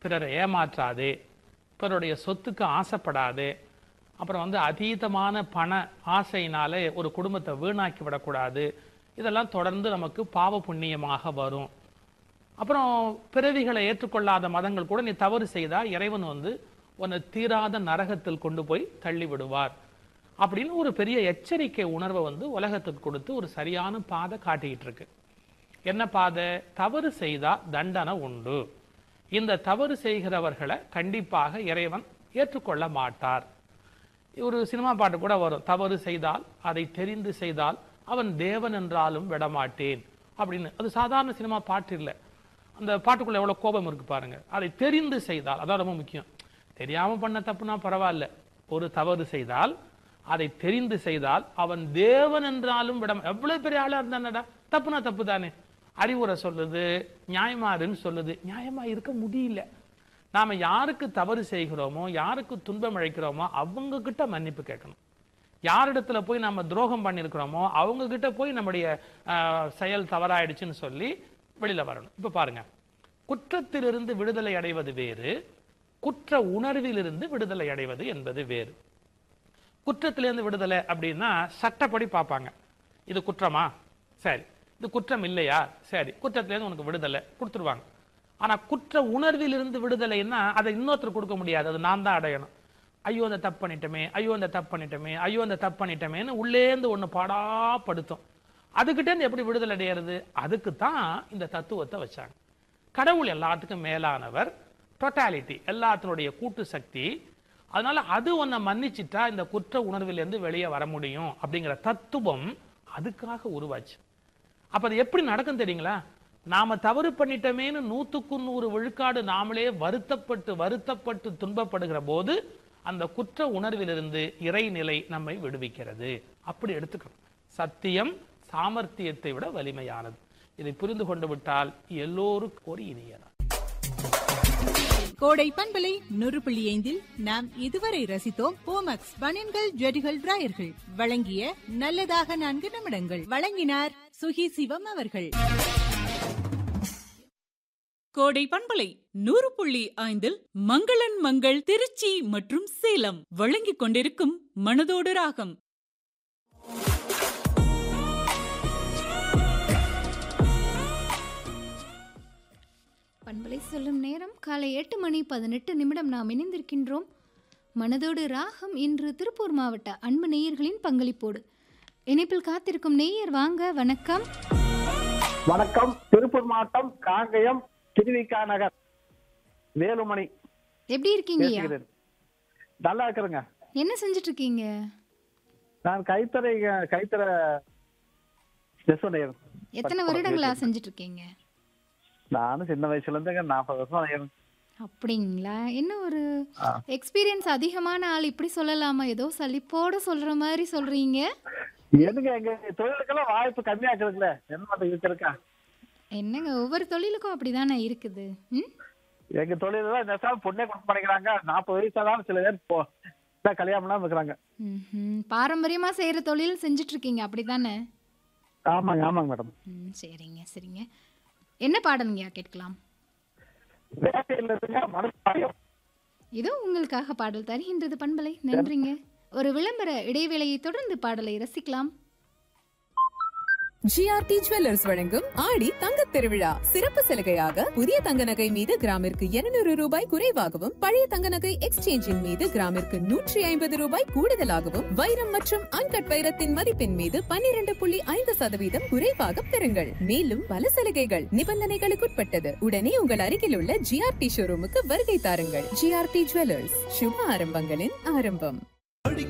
பிறரை ஏமாற்றாதே பிறருடைய சொத்துக்கு ஆசைப்படாதே அப்புறம் வந்து அதீதமான பண ஆசையினாலே ஒரு குடும்பத்தை வீணாக்கி விடக்கூடாது இதெல்லாம் தொடர்ந்து நமக்கு பாவ புண்ணியமாக வரும் அப்புறம் பிறவிகளை ஏற்றுக்கொள்ளாத மதங்கள் கூட நீ தவறு செய்தா இறைவன் வந்து உன்னை தீராத நரகத்தில் கொண்டு போய் தள்ளி விடுவார் அப்படின்னு ஒரு பெரிய எச்சரிக்கை உணர்வை வந்து உலகத்துக்கு கொடுத்து ஒரு சரியான பாதை காட்டிக்கிட்டு இருக்கு என்ன பாதை தவறு செய்தா தண்டனை உண்டு இந்த தவறு செய்கிறவர்களை கண்டிப்பாக இறைவன் ஏற்றுக்கொள்ள மாட்டார் ஒரு சினிமா பாட்டு கூட வரும் தவறு செய்தால் அதை தெரிந்து செய்தால் அவன் தேவன் என்றாலும் விடமாட்டேன் அப்படின்னு அது சாதாரண சினிமா பாட்டு இல்லை அந்த பாட்டுக்குள்ள எவ்வளவு கோபம் இருக்கு பாருங்க அதை தெரிந்து செய்தால் அதான் ரொம்ப முக்கியம் தெரியாம பண்ண தப்புனா பரவாயில்ல ஒரு தவறு செய்தால் அதை தெரிந்து செய்தால் அவன் தேவன் என்றாலும் விட எவ்வளவு பெரிய ஆளா இருந்தானடா தப்புனா தப்பு தானே அறிவுரை சொல்லுது நியாயமாருன்னு சொல்லுது நியாயமா இருக்க முடியல நாம யாருக்கு தவறு செய்கிறோமோ யாருக்கு துன்பம் அழைக்கிறோமோ அவங்க கிட்ட மன்னிப்பு கேட்கணும் யாரிடத்துல போய் நம்ம துரோகம் பண்ணியிருக்கிறோமோ அவங்க கிட்ட போய் நம்முடைய ஆஹ், செயல் தவறாயிடுச்சுன்னு சொல்லி வெளியில வரணும் இப்ப பாருங்க குற்றத்திலிருந்து விடுதலை அடைவது வேறு குற்ற உணர்விலிருந்து விடுதலை அடைவது என்பது வேறு குற்றத்திலிருந்து விடுதலை அப்படின்னா சட்டப்படி பார்ப்பாங்க இது குற்றமா சரி இது குற்றம் இல்லையா சரி குற்றத்திலேருந்து உனக்கு விடுதலை கொடுத்துருவாங்க ஆனா குற்ற உணர்விலிருந்து விடுதலைன்னா அதை இன்னொருத்தர் கொடுக்க முடியாது அது நான் தான் அடையணும் ஐயோ அந்த தப்பு பண்ணிட்டோமே ஐயோ அந்த தப்பு பண்ணிட்டோமே ஐயோ அந்த தப்பு பண்ணிட்டோமேன்னு உள்ளேந்து ஒண்ணு பாடாப்படுத்தும் அதுகிட்டேருந்து எப்படி விடுதலை அடையிறது அதுக்கு தான் இந்த தத்துவத்தை வச்சாங்க கடவுள் எல்லாத்துக்கும் மேலானவர் டொட்டாலிட்டி எல்லாத்தினுடைய கூட்டு சக்தி அதனால அது உன்னை மன்னிச்சிட்டா இந்த குற்ற உணர்விலிருந்து வெளியே வர முடியும் அப்படிங்கிற தத்துவம் அதுக்காக உருவாச்சு அப்ப அது எப்படி நடக்கும் தெரியுங்களா நாம தவறு பண்ணிட்டோமேன்னு நூத்துக்கு நூறு விழுக்காடு நாமளே வருத்தப்பட்டு வருத்தப்பட்டு துன்பப்படுகிற போது அந்த குற்ற உணர்விலிருந்து இறைநிலை நம்மை விடுவிக்கிறது அப்படி எடுத்துக்கணும் சத்தியம் சாமர்த்தியத்தை விட வலிமையானது இதை புரிந்து கொண்டு விட்டால் எல்லோருக்கும் ஒரு இனியதான் கோடை பண்பலை நூறு புள்ளி ஐந்தில் நாம் இதுவரை ரசித்தோம் போமக்ஸ் பனியன்கள் ஜெடிகள் டிராயர்கள் வழங்கிய நல்லதாக நான்கு நிமிடங்கள் வழங்கினார் சுகி சிவம் அவர்கள் கோடை பண்பலை நூறு புள்ளி ஐந்தில் மங்களன் மங்கள் திருச்சி மற்றும் சேலம் வழங்கிக் கொண்டிருக்கும் மனதோடு ராகம் பண்பலை சொல்லும் நேரம் காலை எட்டு மணி பதினெட்டு நிமிடம் நாம் இணைந்திருக்கின்றோம் மனதோடு ராகம் இன்று திருப்பூர் மாவட்ட அன்பு நேயர்களின் பங்களிப்போடு இணைப்பில் காத்திருக்கும் நேயர் வாங்க வணக்கம் வணக்கம் திருப்பூர் மாவட்டம் காங்கயம் திருவிக்கா நகர் வேலுமணி எப்படி இருக்கீங்க ஐயா பேசுகிறேன் நல்லா இருக்கிறேங்க என்ன செஞ்சுட்டு இருக்கீங்க நான் கைத்தறை கைத்தறை நெசவுநேயர் எத்தனை வருடங்களா செஞ்சுட்டு இருக்கீங்க நானும் சின்ன வயசுல இருந்துங்க நாற்பது வருஷம் நெய்யறேன். அப்படிங்களா என்ன ஒரு ஆ. எக்ஸ்பீரியன்ஸ் அதிகமான ஆள் இப்படி சொல்லலாமா ஏதோ சலிப்போட சொல்ற மாதிரி சொல்றீங்க எனக்கு எங்க தொழிலுக்கெல்லாம் வாய்ப்பு கம்மியா இருக்குதுல்ல என்ன மட்டும் இருக்கா என்னங்க ஒவ்வொரு தொழிலுக்கும் அப்படிதானே இருக்குது ம் எங்க தொழிலெல்லாம் நெசவு பொண்ணே கொடுக்க மாட்டேங்கிறாங்க நாற்பது வயசாதான் சில பேர் போ இதான் கல்யாணம் பண்ணாம இருக்கிறாங்க ம்ஹும். பாரம்பரியமா செய்யற தொழில் செஞ்சுட்டு இருக்கீங்க அப்படிதானே ஆமாங்க ஆமாங்க மேடம் ம் சரிங்க சரிங்க என்ன பாடலுங்கய்யா கேட்கலாம் வேட்டையில் இருந்துங்க மனசு பயம் இதோ உங்களுக்காக பாடல் தருகின்றது பண்பலை நன்றிங்க ஒரு விளம்பர இடைவேளையை தொடர்ந்து பாடலை ரசிக்கலாம் ஜிஆர்டி ஜுவல்லர்ஸ் வழங்கும் ஆடி தங்கத் திருவிழா சிறப்பு சலுகையாக புதிய தங்க நகை மீது கிராமிற்கு 200 ரூபாய் குறைவாகவும் பழைய தங்க நகை எக்ஸ்சேஞ்சின் மீது கிராமிற்கு நூற்றி ஐம்பது ரூபாய் கூடுதலாகவும் வைரம் மற்றும் அன்கட் வைரத்தின் மதிப்பின் மீது 12.5% புள்ளி ஐந்து சதவீதம் குறைவாக பெறுங்கள் மேலும் பல சலுகைகள் நிபந்தனைகளுக்குட்பட்டது உடனே உங்கள் அருகில் உள்ள ஜிஆர்டி ஷோரூமுக்கு வருகை தாருங்கள் ஜிஆர்டி ஜுவல்லர்ஸ் சுப ஆரம்பங்களின் ஆரம்பம்